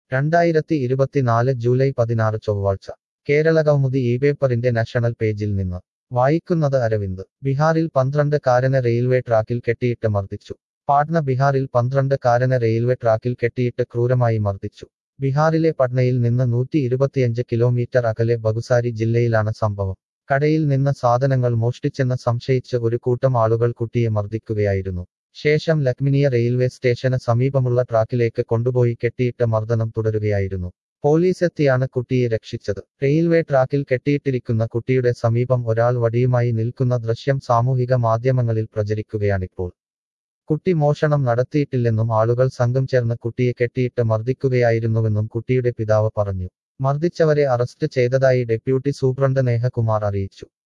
രണ്ടായിരത്തി ഇരുപത്തിനാല് ജൂലൈ പതിനാറ് ചൊവ്വാഴ്ച കേരളകൗമുദി ഈ പേപ്പറിന്റെ നാഷണൽ പേജിൽ നിന്ന് വായിക്കുന്നത് അരവിന്ദ് ബീഹാറിൽ പന്ത്രണ്ട് കാരന് റെയിൽവേ ട്രാക്കിൽ കെട്ടിയിട്ട് മർദ്ദിച്ചു പാട്ന ബീഹാറിൽ പന്ത്രണ്ട് കാരന് റെയിൽവേ ട്രാക്കിൽ കെട്ടിയിട്ട് ക്രൂരമായി മർദ്ദിച്ചു ബീഹാറിലെ പട്നയിൽ നിന്ന് നൂറ്റി ഇരുപത്തിയഞ്ച് കിലോമീറ്റർ അകലെ ബഗുസാരി ജില്ലയിലാണ് സംഭവം കടയിൽ നിന്ന് സാധനങ്ങൾ മോഷ്ടിച്ചെന്ന് സംശയിച്ച് ഒരു കൂട്ടം ആളുകൾ കുട്ടിയെ മർദ്ദിക്കുകയായിരുന്നു ശേഷം ലക്മിനിയ റെയിൽവേ സ്റ്റേഷന് സമീപമുള്ള ട്രാക്കിലേക്ക് കൊണ്ടുപോയി കെട്ടിയിട്ട മർദ്ദനം തുടരുകയായിരുന്നു പോലീസ് എത്തിയാണ് കുട്ടിയെ രക്ഷിച്ചത് റെയിൽവേ ട്രാക്കിൽ കെട്ടിയിട്ടിരിക്കുന്ന കുട്ടിയുടെ സമീപം ഒരാൾ വടിയുമായി നിൽക്കുന്ന ദൃശ്യം സാമൂഹിക മാധ്യമങ്ങളിൽ പ്രചരിക്കുകയാണിപ്പോൾ കുട്ടി മോഷണം നടത്തിയിട്ടില്ലെന്നും ആളുകൾ സംഘം ചേർന്ന് കുട്ടിയെ കെട്ടിയിട്ട് മർദ്ദിക്കുകയായിരുന്നുവെന്നും കുട്ടിയുടെ പിതാവ് പറഞ്ഞു മർദ്ദിച്ചവരെ അറസ്റ്റ് ചെയ്തതായി ഡെപ്യൂട്ടി സൂപ്രണ്ട് നേഹകുമാർ അറിയിച്ചു